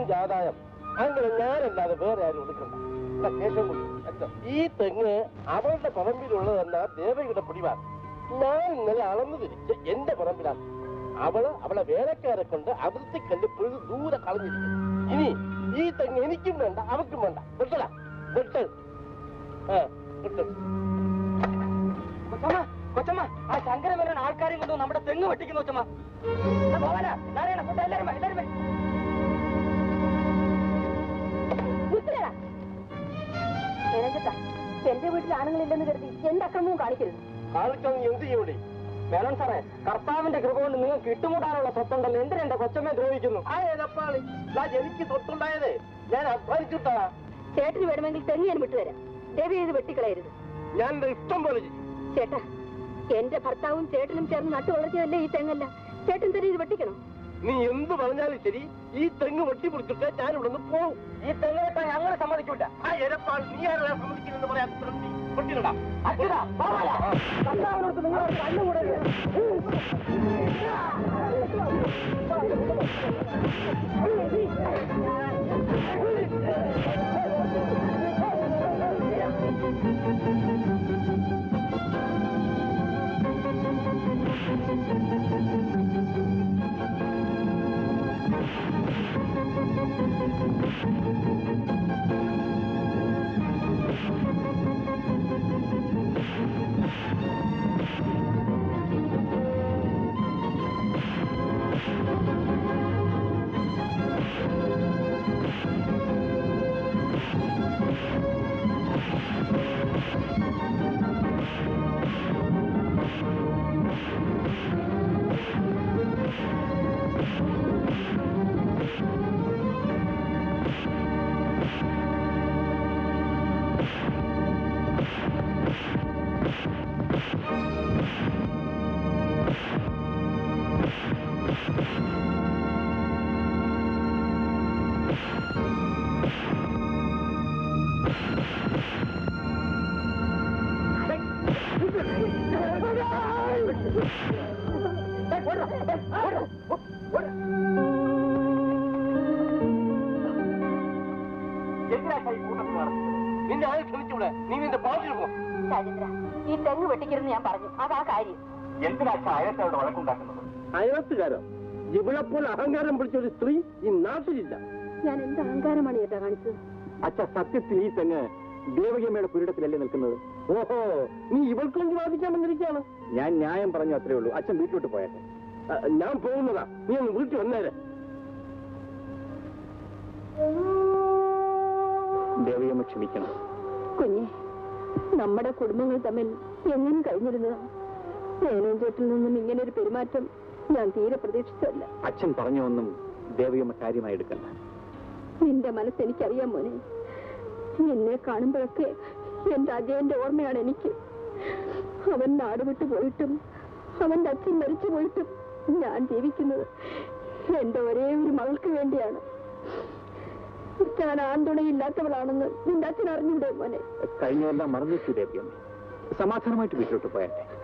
തെങ്ങിന്റെ ആദായം അങ്ങനെ ഞാനല്ലാതെ വേറെ ആരും എടുക്കണ്ട ഇതാ കേശവൻ കുട്ടി, അച്ഛൻ. ഈ തെങ്ങ് അവളുടെ പറമ്പിലുള്ളതെന്ന ദേവയുടെ പിടിവാണ് ഞാൻ ഇന്നലെ അളന്നു തിരിച്ച് എന്റെ പറമ്പിലാണ് അവള് അവളെ വേലക്കാരെ കൊണ്ട് അതിർത്തി കണ്ട് പിഴുത് ദൂരെ കളഞ്ഞിരിക്കുന്നു ഇനി ഈ തെങ്ങ് എനിക്കും വേണ്ട അവക്കും വേണ്ട വെട്ടല വെട്ട് ആ വെട്ട് കൊച്ചമ്മ കൊച്ചമ്മ ആ ശങ്കരമേനോൻ ആൾക്കാരെയും കൊണ്ട് നമ്മുടെ തെങ്ങ് വെട്ടിക്കുന്നു കൊച്ചമ്മ ആ, ഭവാനാ, നാരായണ, കൂട്ടാ, എല്ലാരും വാ, എല്ലാരും വാ. നിർത്തലടാ. മേനോൻചേട്ടാ, എന്റെ വീട്ടിൽ ആണുങ്ങളില്ലെന്ന് കരുതി എന്റെ അക്രമവും കാണിക്കരുത് കാണിക്കാൻ നീ എന്ത് ചെയ്യൂടെ മേനോൻ സാറേ കർത്താവിന്റെ കൃപ കൊണ്ട് നിങ്ങൾക്ക് ഇട്ടുമുട്ടാനുള്ള സ്വത്തുണ്ടല്ലോ എന്തിനാ എന്റെ കൊച്ചമ്മയെ ദ്രോഹിക്കുന്നു ആ ഏതപ്പാളി ഞാൻ എനിക്ക് തൊട്ടുണ്ടായത് ഞാൻ അധ്വാനിച്ചിട്ടാ ചേട്ടന് വേണമെങ്കിൽ തെങ്ങ് ഞാൻ വിട്ടുതരാം ദേവി ഇത് വെട്ടിക്കളയരുത് ഞാൻ എന്റെ ഇഷ്ടം പോലെ ചെയ്യും ചേട്ടാ എന്റെ ഭർത്താവും ചേട്ടനും ചേർന്ന് നട്ടു വളർത്തിയതല്ലേ ഈ തെങ്ങല്ല ചേട്ടൻ തന്നെ ഇത് വെട്ടിക്കണം നീ എന്ത് പറഞ്ഞാലും ശരി ഈ തെങ്ങ് വെട്ടിപ്പിടിച്ചിട്ട് ഞാൻ ഇവിടെ നിന്ന് പോകും ഈ തെങ്ങ് വെട്ടാൻ ഞങ്ങൾ സമ്മതിക്കൂല ആ എരപ്പാൾ നീ ആരാ സമ്മതിക്കുന്നെന്ന് പറയാൻ വെട്ടിയിടാ അച്യുതാ, ഭവാനാ, കർത്താവിനോട് നിങ്ങൾ കണ്ണുകൂടരുത് എന്തിനാ കൈ കൂട്ടത്തിൽ നടക്കുന്നത് നിന്നെ ആരും ക്ഷണിച്ചൂടെ നീ നിന്റെ പാട്ടിൽ പോ രാജേന്ദ്ര ഈ തെങ്ങ് വെട്ടിക്കരുന്ന് ഞാൻ പറഞ്ഞു അതാ കാര്യം എന്തിനാ അയച്ചവരുടെ വഴക്കുണ്ടാക്കുന്നത് അയത്തുകാരോ ഇവിടെപ്പോൾ അഹങ്കാരം പിടിച്ച ഒരു സ്ത്രീ ഈ നാട്ടിലില്ല ഞാൻ എന്ത് അഹങ്കാരമാണ് ചേട്ടാ കാണിച്ചത് അച്ഛ സത്യത്തിൽ ഈ തെങ്ങ് ദേവകിയമ്മയുടെ പുരിടത്തിലല്ലേ നിൽക്കുന്നത് ഓഹോ നീ ഇവൾക്ക് വേണ്ടി വാദിക്കാൻ വന്നിരിക്കുകയാണ് ഞാൻ ന്യായം പറഞ്ഞു അത്രേ ഉള്ളൂ അച്ഛൻ വീട്ടിലോട്ട് പോയട്ടെ ഞാൻ പോകുന്നതാ നീ ഒന്ന് വീട്ടിൽ വന്നേരെ ദേവകിയമ്മ ക്ഷമിക്കണം കുഞ്ഞെ നമ്മുടെ കുടുംബങ്ങൾ തമ്മിൽ എങ്ങനെ കഴിഞ്ഞിരുന്നതാ മേനോൻ ചേട്ടിൽ നിന്നും ഇങ്ങനെ ഒരു പെരുമാറ്റം ഞാൻ തീരെ പ്രതീക്ഷിച്ചതല്ല അച്ഛൻ പറഞ്ഞൊന്നും ദേവകിയമ്മ കാര്യമായി എടുക്കണ്ട നിന്റെ മനസ്സ് എനിക്കറിയാം മോനെ നിന്നെ കാണുമ്പോഴൊക്കെ എന്റെ അജയന്റെ ഓർമ്മയാണ് എനിക്ക് അവൻ നാട് വിട്ടു പോയിട്ടും അവന്റെ അച്ഛൻ മരിച്ചു പോയിട്ടും ഞാൻ ജീവിക്കുന്നത് എന്റെ ഒരേ ഒരു മകൾക്ക് വേണ്ടിയാണ് ഞാൻ ആൺതുണയില്ലാത്തവളാണെന്ന് നിന്റെ അച്ഛൻ അറിഞ്ഞൂടെ മോനെ കഴിഞ്ഞതെല്ലാം മറന്നു വെച്ചു ദേവകിയമ്മ സമാധാനമായിട്ട് വീട്ടിലോട്ട് പോയട്ടെ